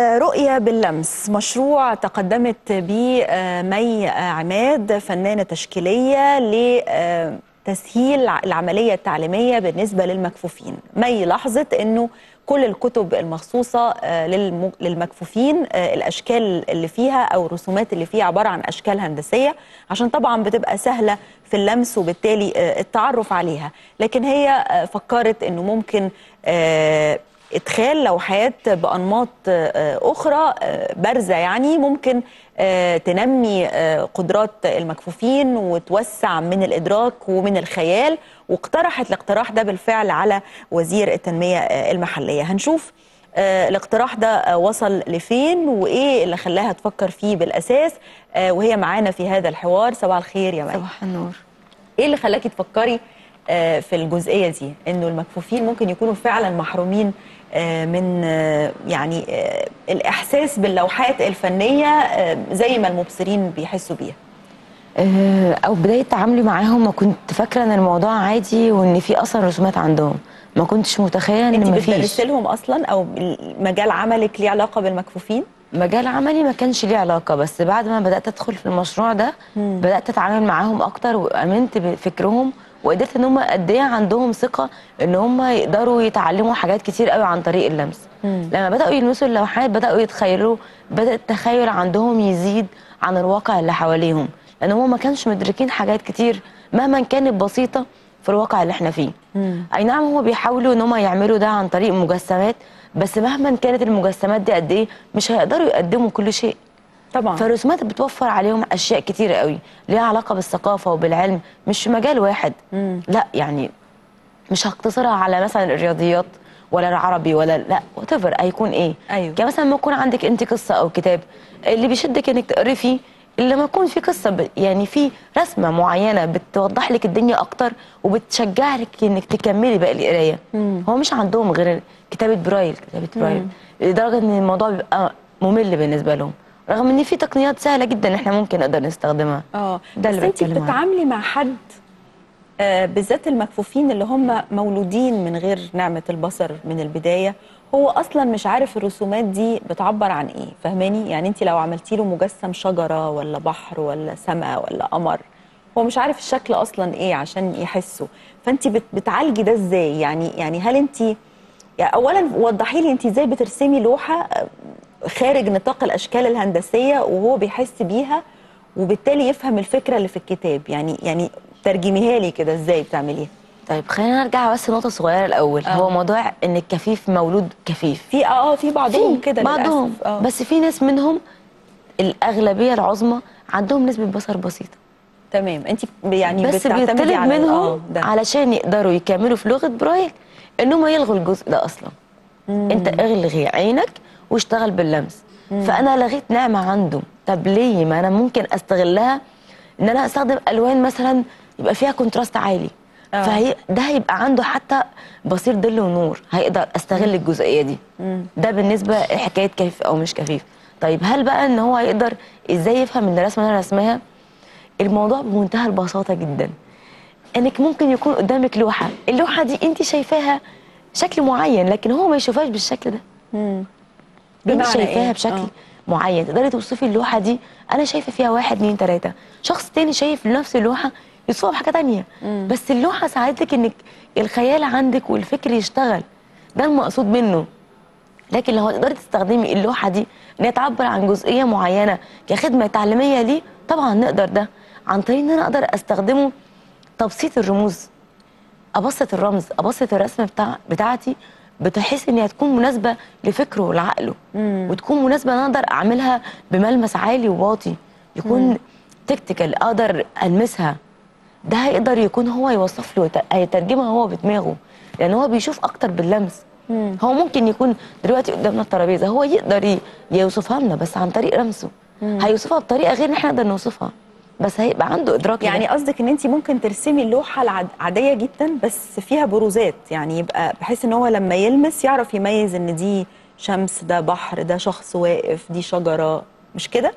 رؤية باللمس مشروع تقدمت به آه، مي آه، عماد فنانة تشكيلية لتسهيل العملية التعليمية بالنسبة للمكفوفين مي لاحظت أنه كل الكتب المخصوصة آه، للم- للمكفوفين آه، الأشكال اللي فيها أو الرسومات اللي فيها عبارة عن أشكال هندسية عشان طبعا بتبقى سهلة في اللمس وبالتالي آه، التعرف عليها لكن هي آه، فكرت أنه ممكن آه، ادخال لوحات بانماط آه، اخرى آه، بارزه يعني ممكن آه، تنمي آه، قدرات المكفوفين وتوسع من الادراك ومن الخيال واقترحت الاقتراح ده بالفعل على وزير التنميه آه، المحليه هنشوف آه، الاقتراح ده آه، وصل لفين وايه اللي خلاها تفكر فيه بالاساس آه، وهي معانا في هذا الحوار صباح الخير يا مي صباح النور ايه اللي خلاكي تفكري آه، في الجزئيه دي انه المكفوفين ممكن يكونوا فعلا محرومين آه، من آه، يعني آه، الاحساس باللوحات الفنيه آه، زي ما المبصرين بيحسوا بيها آه، او بدايه تعاملي معاهم ما كنت فاكره ان الموضوع عادي وان في اصلا رسومات عندهم ما كنتش متخيله انت ان ما بتدرسي فيش لهم اصلا او مجال عملك ليه علاقه بالمكفوفين مجال عملي ما كانش ليه علاقه بس بعد ما بدات ادخل في المشروع ده بدات اتعامل معاهم اكتر وامنت بفكرهم وقدرت ان هم قد ايه عندهم ثقه ان هم يقدروا يتعلموا حاجات كتير قوي عن طريق اللمس لما بداوا يلمسوا اللوحات بداوا يتخيلوا بدا التخيل عندهم يزيد عن الواقع اللي حواليهم لان هم ما كانش مدركين حاجات كتير مهما كانت بسيطه في الواقع اللي احنا فيه اي نعم هم بيحاولوا ان هم يعملوا ده عن طريق مجسمات بس مهما كانت المجسمات دي قد ايه مش هيقدروا يقدموا كل شيء طبعا فالرسومات بتوفر عليهم اشياء كتيره قوي ليها علاقه بالثقافه وبالعلم مش في مجال واحد لا يعني مش هقتصرها على مثلا الرياضيات ولا العربي ولا لا وات هيكون ايه أيوة. يعني مثلا ما يكون عندك انت قصه او كتاب اللي بيشدك انك تقري فيه اللي ما يكون في قصه ب... يعني في رسمه معينه بتوضح لك الدنيا اكتر وبتشجعك انك تكملي باقي القرايه هو مش عندهم غير كتابه برايل كتابه برايل لدرجه ان الموضوع بيبقى ممل بالنسبه لهم رغم ان في تقنيات سهله جدا احنا ممكن نقدر نستخدمها اه ده بس اللي انت بتكلم عنه. بتتعاملي مع حد آه، بالذات المكفوفين اللي هم مولودين من غير نعمه البصر من البدايه هو اصلا مش عارف الرسومات دي بتعبر عن ايه فاهماني يعني انت لو عملتي له مجسم شجره ولا بحر ولا سماء ولا قمر هو مش عارف الشكل اصلا ايه عشان يحسه فانت بت- بتعالجي ده ازاي يعني يعني هل انت يعني اولا وضحي لي انت ازاي بترسمي لوحه آه، خارج نطاق الاشكال الهندسيه وهو بيحس بيها وبالتالي يفهم الفكره اللي في الكتاب يعني يعني ترجميها لي كده ازاي بتعمليها طيب خلينا نرجع بس نقطه صغيره الاول آه. هو موضوع ان الكفيف مولود كفيف في اه في بعضهم كده بعضهم للاسف اه بس في ناس منهم الاغلبيه العظمى عندهم نسبه بصر بسيطه تمام انت يعني بس بتعتمدي بيطلب على اه منهم ده علشان يقدروا يكملوا في لغه برايل ان هم يلغوا الجزء ده اصلا انت الغي عينك واشتغل باللمس فانا لغيت نعمه عنده طب ليه ما انا ممكن استغلها ان انا استخدم الوان مثلا يبقى فيها كونتراست عالي آه. فهي ده هيبقى عنده حتى بصير ظل ونور هيقدر استغل الجزئيه دي ده بالنسبه لحكايه كفيف او مش كفيف طيب هل بقى ان هو هيقدر ازاي يفهم ان الرسمه اللي انا رسمها الموضوع بمنتهى البساطه جدا انك ممكن يكون قدامك لوحه اللوحه دي انت شايفاها شكل معين لكن هو ما يشوفهاش بالشكل ده انت بمعنى شايفاها إيه؟ بشكل آه. معين تقدري توصفي اللوحه دي انا شايفه فيها واحد اتنين تلاته شخص تاني شايف نفس اللوحه يوصفها بحاجه تانيه بس اللوحه ساعدتك انك الخيال عندك والفكر يشتغل ده المقصود منه لكن لو تقدري تستخدمي اللوحه دي ان هي تعبر عن جزئيه معينه كخدمه تعليميه ليه طبعا نقدر ده عن طريق ان انا اقدر استخدمه تبسيط الرموز ابسط الرمز ابسط الرسمه بتاع بتاعتي بحيث ان هي تكون مناسبه لفكره ولعقله وتكون مناسبه ان أنا اقدر اعملها بملمس عالي وواطي يكون تكتيكال اقدر المسها ده هيقدر يكون هو يوصف له ويت- هيترجمها هو بدماغه لان هو بيشوف اكتر باللمس هو ممكن يكون دلوقتي قدامنا الترابيزه هو يقدر ي- يوصفها لنا بس عن طريق لمسه هيوصفها بطريقه غير ان احنا نقدر نوصفها بس هيبقى عنده ادراك يعني لده. قصدك ان انت ممكن ترسمي اللوحه العاديه جدا بس فيها بروزات يعني يبقى بحيث ان هو لما يلمس يعرف يميز ان دي شمس ده بحر ده شخص واقف دي شجره مش كده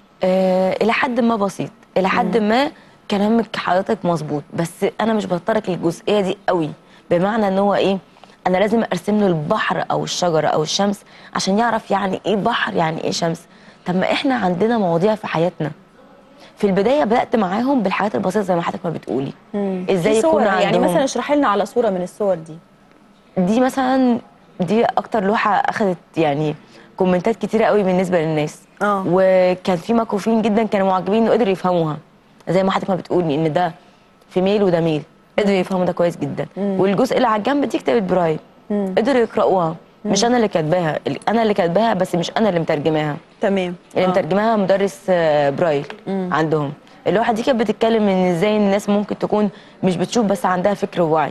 آه الى حد ما بسيط الى حد ما كلامك حضرتك مظبوط بس انا مش بتطرق للجزئيه دي قوي بمعنى ان هو ايه انا لازم ارسم له البحر او الشجره او الشمس عشان يعرف يعني ايه بحر يعني ايه شمس طب ما احنا عندنا مواضيع في حياتنا في البدايه بدات معاهم بالحاجات البسيطه زي ما حضرتك ما بتقولي ازاي في صور يكون يعني عندهم مثلا اشرحي لنا على صوره من الصور دي دي مثلا دي اكتر لوحه اخذت يعني كومنتات كتيره قوي بالنسبه للناس آه. وكان في مكفوفين جدا كانوا معجبين وقدروا يفهموها زي ما حضرتك ما بتقولي ان ده في ميل وده ميل قدروا يفهموا ده كويس جدا والجزء اللي على الجنب دي كتابه برايل قدروا يقراوها مش انا اللي كاتباها انا اللي كاتباها بس مش انا اللي مترجماها تمام اللي آه. مترجماها مدرس آه، برايل عندهم اللوحه دي كانت بتتكلم ان ازاي الناس ممكن تكون مش بتشوف بس عندها فكر ووعي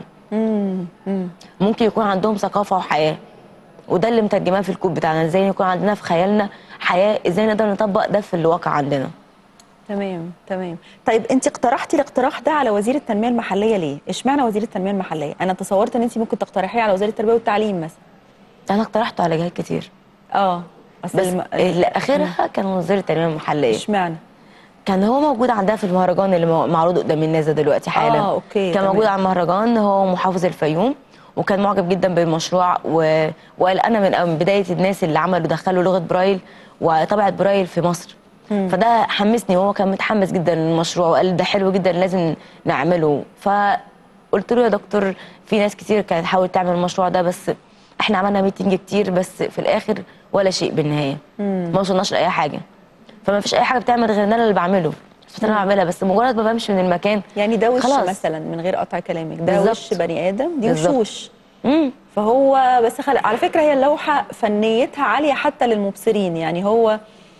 ممكن يكون عندهم ثقافه وحياه وده اللي مترجماه في الكود بتاعنا ازاي يكون عندنا في خيالنا حياه ازاي نقدر نطبق ده في الواقع عندنا تمام تمام طيب انت اقترحتي الاقتراح ده على وزير التنميه المحليه ليه اشمعنى وزير التنميه المحليه انا تصورت ان انت ممكن تقترحيه على وزير التربيه والتعليم مثلا انا اقترحته على جهات كتير اه أصل بس الم- اللي اخرها كان وزير التنميه المحليه اشمعنى كان هو موجود عندها في المهرجان اللي مو- معروض قدام الناس ده دلوقتي حالا آه، أوكي، كان تمام. موجود على المهرجان هو محافظ الفيوم وكان معجب جدا بالمشروع و... وقال انا من من بدايه الناس اللي عملوا دخلوا لغه برايل وطبعت برايل في مصر فده حمسني وهو كان متحمس جدا للمشروع وقال ده حلو جدا لازم نعمله فقلت له يا دكتور في ناس كتير كانت تحاول تعمل المشروع ده بس احنا عملنا ميتنج كتير بس في الاخر ولا شيء بالنهايه ما وصلناش لاي حاجه فما فيش اي حاجه بتعمل غير ان انا اللي بعمله بس انا بعملها بس مجرد ما بمشي من المكان يعني ده وش خلاص. مثلا من غير قطع كلامك ده بالظبط. وش بني ادم دي بالظبط. وشوش امم فهو بس خل... على فكره هي اللوحه فنيتها عاليه حتى للمبصرين يعني هو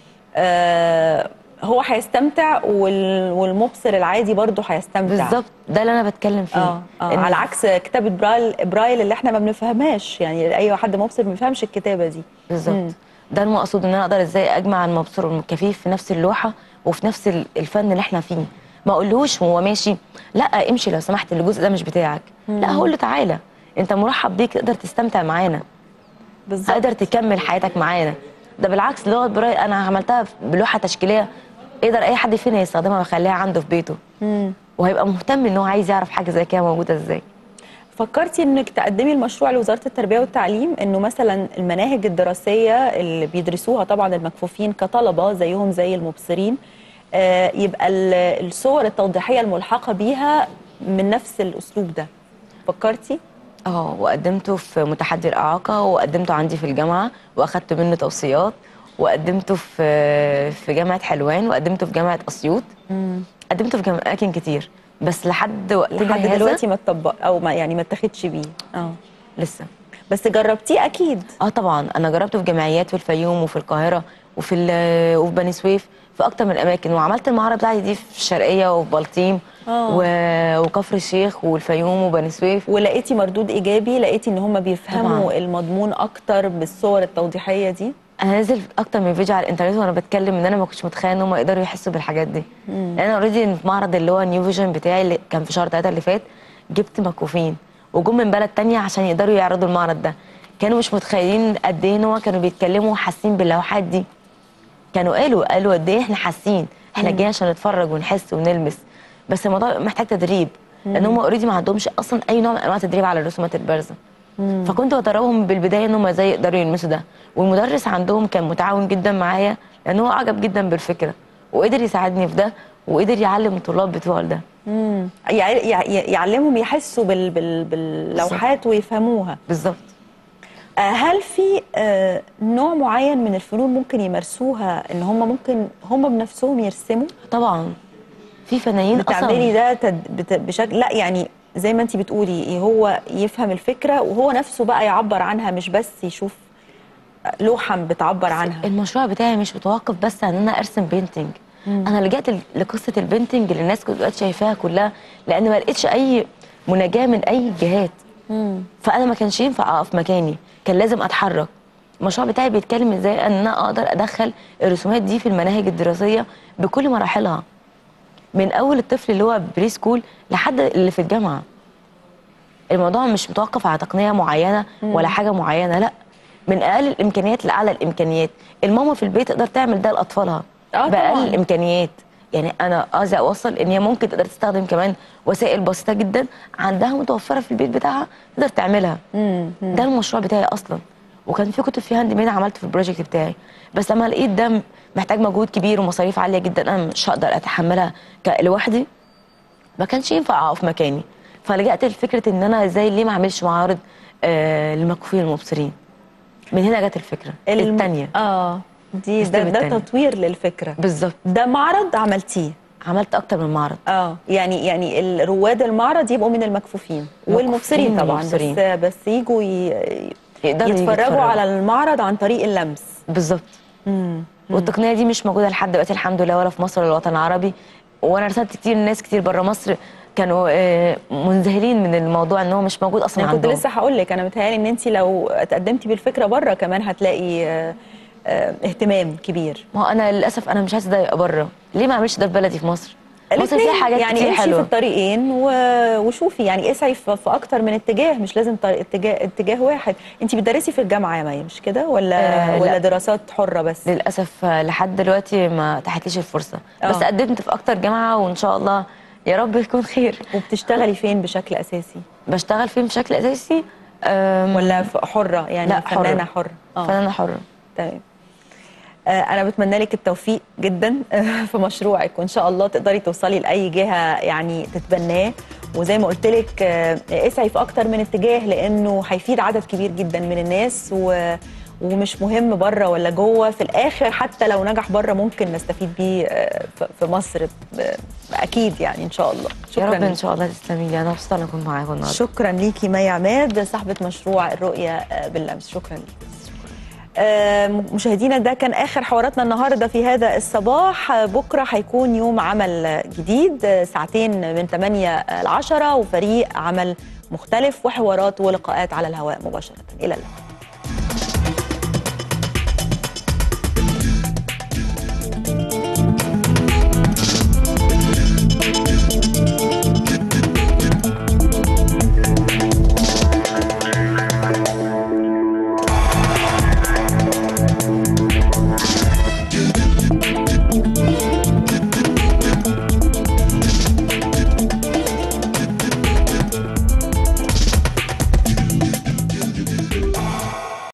آه هو هيستمتع وال... والمبصر العادي برضه هيستمتع بالظبط ده اللي انا بتكلم فيه اه, آه إن- على عكس كتابه برايل برايل اللي احنا ما بنفهمهاش يعني اي حد مبصر ما بيفهمش الكتابه دي بالظبط ده المقصود ان انا اقدر ازاي اجمع المبصر والكفيف في نفس اللوحه وفي نفس ال- الفن اللي احنا فيه ما اقولهوش وهو ماشي لا امشي لو سمحت الجزء ده مش بتاعك لا هقول له تعالى انت مرحب بيك تقدر تستمتع معانا بالظبط تقدر تكمل حياتك معانا ده بالعكس لغه براي انا عملتها بلوحه تشكيليه يقدر اي حد فينا يستخدمها ويخليها عنده في بيته وهيبقى مهتم ان هو عايز يعرف حاجه زي كده موجوده ازاي فكرتي انك تقدمي المشروع لوزاره التربيه والتعليم انه مثلا المناهج الدراسيه اللي بيدرسوها طبعا المكفوفين كطلبه زيهم زي المبصرين آه، يبقى ال- الصور التوضيحيه الملحقه بيها من نفس الاسلوب ده فكرتي اه وقدمته في متحدي الاعاقه وقدمته عندي في الجامعه واخدت منه توصيات وقدمته في في جامعه حلوان وقدمته في جامعه اسيوط قدمته في جام- اماكن كتير بس لحد وقتنا لحد هذا دلوقتي ما اتطبق او ما يعني ما اتاخدش بيه اه لسه بس جربتيه اكيد اه طبعا انا جربته في جمعيات في الفيوم وفي القاهره وفي ال- وفي بني سويف في اكتر من اماكن وعملت المعرض بتاعتي دي في الشرقيه وفي بلطيم آه. و- وكفر الشيخ والفيوم وبني سويف ولقيتي مردود ايجابي لقيتي ان هم بيفهموا طبعاً. المضمون اكتر بالصور التوضيحيه دي انا نازل اكتر من فيديو على الانترنت وانا بتكلم ان انا ما كنتش متخيله ان هم يقدروا يحسوا بالحاجات دي لان انا اوريدي في معرض اللي هو نيو فيجن بتاعي اللي كان في شهر 3 اللي فات جبت مكفوفين وجم من بلد تانية عشان يقدروا يعرضوا المعرض ده كانوا مش متخيلين قد ايه ان هو كانوا بيتكلموا وحاسين باللوحات دي كانوا قالوا قالوا قد ايه احنا حاسين احنا جايين عشان نتفرج ونحس ونلمس بس الموضوع محتاج تدريب لان هم اوريدي ما عندهمش اصلا اي نوع من انواع التدريب على الرسومات البارزه فكنت بدربهم بالبدايه ان هم ازاي يقدروا يلمسوا ده والمدرس عندهم كان متعاون جدا معايا لان هو عجب جدا بالفكره وقدر يساعدني في ده وقدر يعلم الطلاب بتوعه ده يع- يع- يعلمهم يحسوا بال بال باللوحات ويفهموها بالظبط آه، هل في آه، نوع معين من الفنون ممكن يمارسوها ان هم ممكن هم بنفسهم يرسموا طبعا في فنانين بتعملي اصلا ده تد... بت... بشكل لا يعني زي ما انت بتقولي هو يفهم الفكره وهو نفسه بقى يعبر عنها مش بس يشوف لوحه بتعبر عنها المشروع بتاعي مش متوقف بس عن ان انا ارسم بينتنج انا لجأت ل- لقصه البينتنج اللي الناس دلوقتي شايفاها كلها لان ما لقيتش اي مناجاه من اي جهات فانا ما كانش ينفع اقف مكاني كان لازم اتحرك المشروع بتاعي بيتكلم ازاي ان انا اقدر ادخل الرسومات دي في المناهج الدراسيه بكل مراحلها من اول الطفل اللي هو بري سكول لحد اللي في الجامعه الموضوع مش متوقف على تقنيه معينه ولا حاجه معينه لا من اقل الامكانيات لاعلى الامكانيات الماما في البيت تقدر تعمل ده لاطفالها آه باقل طبعاً. الامكانيات يعني انا قصدي اوصل ان هي ممكن تقدر تستخدم كمان وسائل بسيطه جدا عندها متوفره في البيت بتاعها تقدر تعملها ده المشروع بتاعي اصلا وكان في كتب في هاند ميد عملته في البروجكت بتاعي بس لما لقيت ده محتاج مجهود كبير ومصاريف عاليه جدا انا مش هقدر اتحملها ك- لوحدي ما كانش ينفع اقف مكاني فلجأت لفكره ان انا ازاي ليه ما اعملش معارض آه للمكفوفين المبصرين من هنا جت الفكره الم- الثانيه اه دي ده, الستيب ده التاني. تطوير للفكره بالظبط ده معرض عملتيه عملت اكتر من معرض اه يعني يعني ال- رواد المعرض يبقوا من المكفوفين والمبصرين مكفوفين طبعا بس والمبصرين. بس يجوا ي- يقدروا يجوا يتفرجوا على المعرض عن طريق اللمس بالظبط والتقنيه دي مش موجوده لحد دلوقتي الحمد لله ولا في مصر ولا الوطن العربي وانا رسلت كتير ناس كتير بره مصر كانوا آه، منذهلين من الموضوع ان هو مش موجود اصلا انا كنت عندهم لسه هقول لك انا متهيألي ان انت لو تقدمتي بالفكره بره كمان هتلاقي آه، آه، اهتمام كبير ما هو انا للاسف انا مش عايزه ده يبقى بره ليه ما اعملش ده في بلدي في مصر مصر الاتنين، فيها حاجات يعني كتير امشي في حلوه الطريقين و... وشوفي يعني اسعي في في اكتر من اتجاه مش لازم طريق اتجاه اتجاه واحد انت بتدرسي في الجامعه يا مي مش كده ولا آه، ولا لا. دراسات حره بس للاسف آه، لحد دلوقتي ما تحتليش الفرصه بس آه. قدمت في اكتر جامعه وان شاء الله يا رب يكون خير وبتشتغلي فين بشكل اساسي بشتغل فيهم بشكل اساسي آم، ولا ف- حره يعني لا، حرة. فنانه حره اه فنانه حره تمام آه، انا بتمنى لك التوفيق جدا في مشروعك وان شاء الله تقدري توصلي لاي جهه يعني تتبناه وزي ما قلت لك آه، اسعي في اكتر من اتجاه لانه هيفيد عدد كبير جدا من الناس و ومش مهم بره ولا جوه في الاخر حتى لو نجح بره ممكن نستفيد بيه آه، ف- في مصر ب- اكيد يعني ان شاء الله يا رب ليك. ان شاء الله تسلمي لي انا مبسوطه ان اكون معاكم النهارده شكرا ليكي مي عماد صاحبة مشروع الرؤية آه، باللمس شكرا ليكي آه، مشاهدينا ده كان آخر حواراتنا النهاردة في هذا الصباح آه، بكرة هيكون يوم عمل جديد آه، ساعتين من 8 ل 10 وفريق عمل مختلف وحوارات ولقاءات على الهواء مباشرة إلى اللقاء